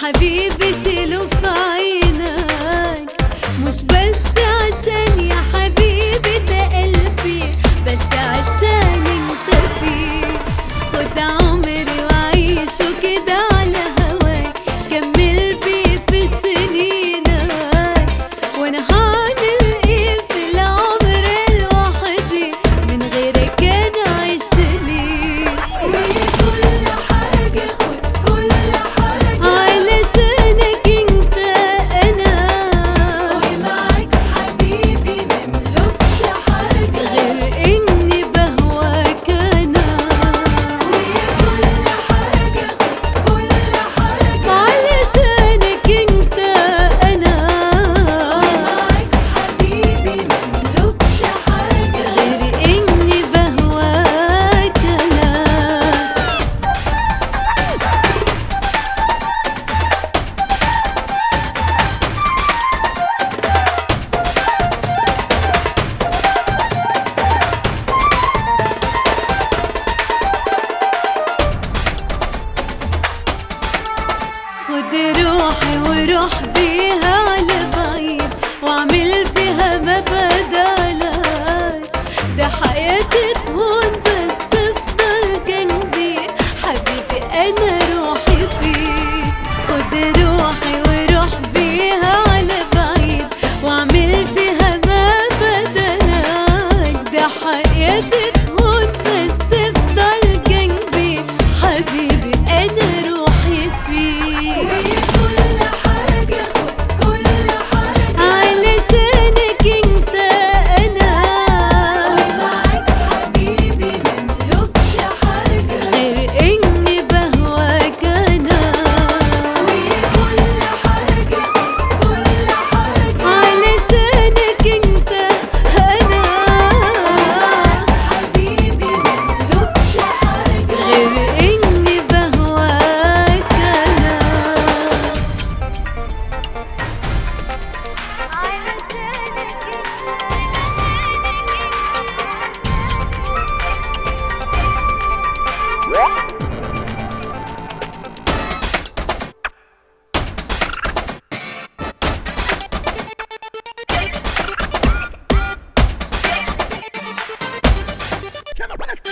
حبيبي شيله في عينك مش بس عشان يا حبيبي ده قلبي بس عشان انت فيه خد عمري وعيشه كده على هواك كمل بيه في سنينك وانا هعمل ايه في العمر لوحدي من غيرك انا عايش ليه كل حاجة خد كل حاجة علشانك انت انا ومعاك حبيبي مملكش حاجة غير اني بهواك انا كل حاجة خد كل حاجة علشانك انت انا ومعاك حبيبي مملكش حاجة غير اني بهواك انا خد روحي وروح بيها على بعيد واعمل فيها ما بدالك ده حياتي تهون بس افضل جنبي حبيبي انا روحي فيك خد روحي وروح بيها على بعيد واعمل فيها ما بدالك ده حياتي تهون بس افضل جنبي حبيبي انا روحي فيك كل حاجة خد كل حاجة علشانك انت انا ومعاك حبيبي مملكش حاجة غير اني بهواك انا كل حاجة خد كل حاجة علشانك انت انا حبيبي مملكش حاجة غير اني بهواك انا Come on,